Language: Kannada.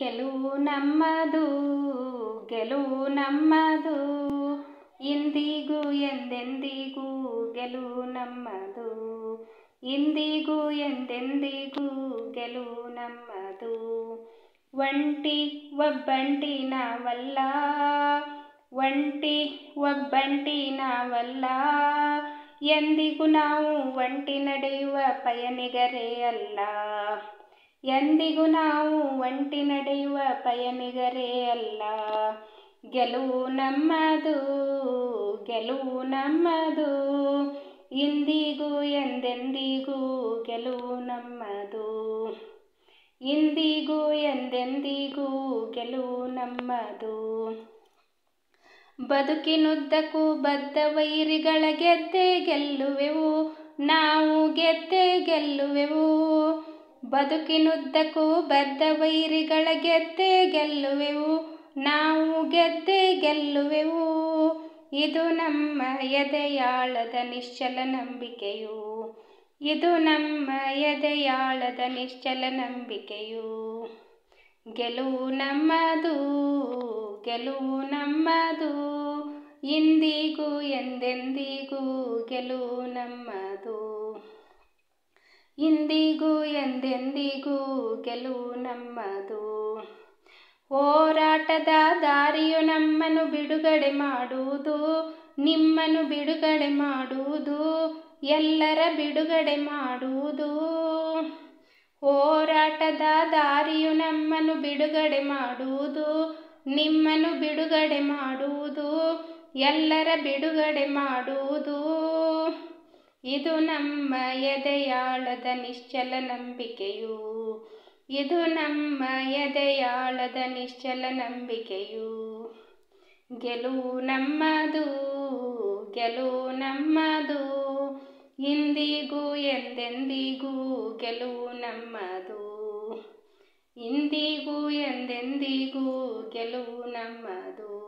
ಗೆಲುವು ನಮ್ಮದು ಗೆಲುವು ನಮ್ಮದು ಇಂದಿಗೂ ಎಂದೆಂದಿಗೂ ಗೆಲುವು ನಮ್ಮದು ಇಂದಿಗೂ ಎಂದೆಂದಿಗೂ ಗೆಲುವು ನಮ್ಮದು ಒಂಟಿ ಒಬ್ಬಂಟಿ ನಾವಲ್ಲ ಒಂಟಿ ಒಬ್ಬಂಟಿ ನಾವಲ್ಲ ಎಂದಿಗೂ ನಾವು ಒಂಟಿ ನಡೆಯುವ ಪಯಣಿಗರೇ ಅಲ್ಲ ಎಂದಿಗೂ ನಾವು ಒಂಟಿ ನಡೆಯುವ ಪಯಣಿಗರೇ ಅಲ್ಲ ಗೆಲುವು ನಮ್ಮದು ಗೆಲುವು ನಮ್ಮದು ಇಂದಿಗೂ ಎಂದೆಂದಿಗೂ ಗೆಲುವು ನಮ್ಮದು ಇಂದಿಗೂ ಎಂದೆಂದಿಗೂ ಗೆಲುವು ನಮ್ಮದು ಬದುಕಿನುದ್ದಕ್ಕೂ ಬದ್ಧ ವೈರಿಗಳ ಗೆದ್ದೆ ಗೆಲ್ಲುವೆವು ನಾವು ಗೆದ್ದೆ ಗೆಲ್ಲುವೆವು ಬದುಕಿನುದ್ದಕ್ಕೂ ಬದ್ಧ ವೈರಿಗಳ ಗೆದ್ದೆ ಗೆಲ್ಲುವೆವು ನಾವು ಗೆದ್ದೆ ಗೆಲ್ಲುವೆವು ಇದು ನಮ್ಮ ಎದೆಯಾಳದ ನಿಶ್ಚಲ ನಂಬಿಕೆಯು ಇದು ನಮ್ಮ ಎದೆಯಾಳದ ನಿಶ್ಚಲ ನಂಬಿಕೆಯು ಗೆಲುವು ನಮ್ಮದು ಗೆಲುವು ನಮ್ಮದು ಇಂದಿಗೂ ಎಂದೆಂದಿಗೂ ಗೆಲುವು ನಮ್ಮದು ಇಂದಿಗೂ ಎಂದೆಂದಿಗೂ ಗೆಲುವು ನಮ್ಮದು ಹೋರಾಟದ ದಾರಿಯು ನಮ್ಮನ್ನು ಬಿಡುಗಡೆ ಮಾಡುವುದು ನಿಮ್ಮನ್ನು ಬಿಡುಗಡೆ ಮಾಡುವುದು ಎಲ್ಲರ ಬಿಡುಗಡೆ ಮಾಡುವುದು ಹೋರಾಟದ ದಾರಿಯು ನಮ್ಮನ್ನು ಬಿಡುಗಡೆ ಮಾಡುವುದು ನಿಮ್ಮನ್ನು ಬಿಡುಗಡೆ ಮಾಡುವುದು ಎಲ್ಲರ ಬಿಡುಗಡೆ ಮಾಡುವುದು ಇದು ನಮ್ಮ ಎದೆಯಾಳದ ನಿಶ್ಚಲ ನಂಬಿಕೆಯು ಇದು ನಮ್ಮ ಎದೆಯಾಳದ ನಿಶ್ಚಲ ನಂಬಿಕೆಯು ಗೆಲುವು ನಮ್ಮದು ಗೆಲುವು ನಮ್ಮದು ಇಂದಿಗೂ ಎಂದೆಂದಿಗೂ ಗೆಲುವು ನಮ್ಮದು ಇಂದಿಗೂ ಎಂದೆಂದಿಗೂ ಗೆಲುವು ನಮ್ಮದು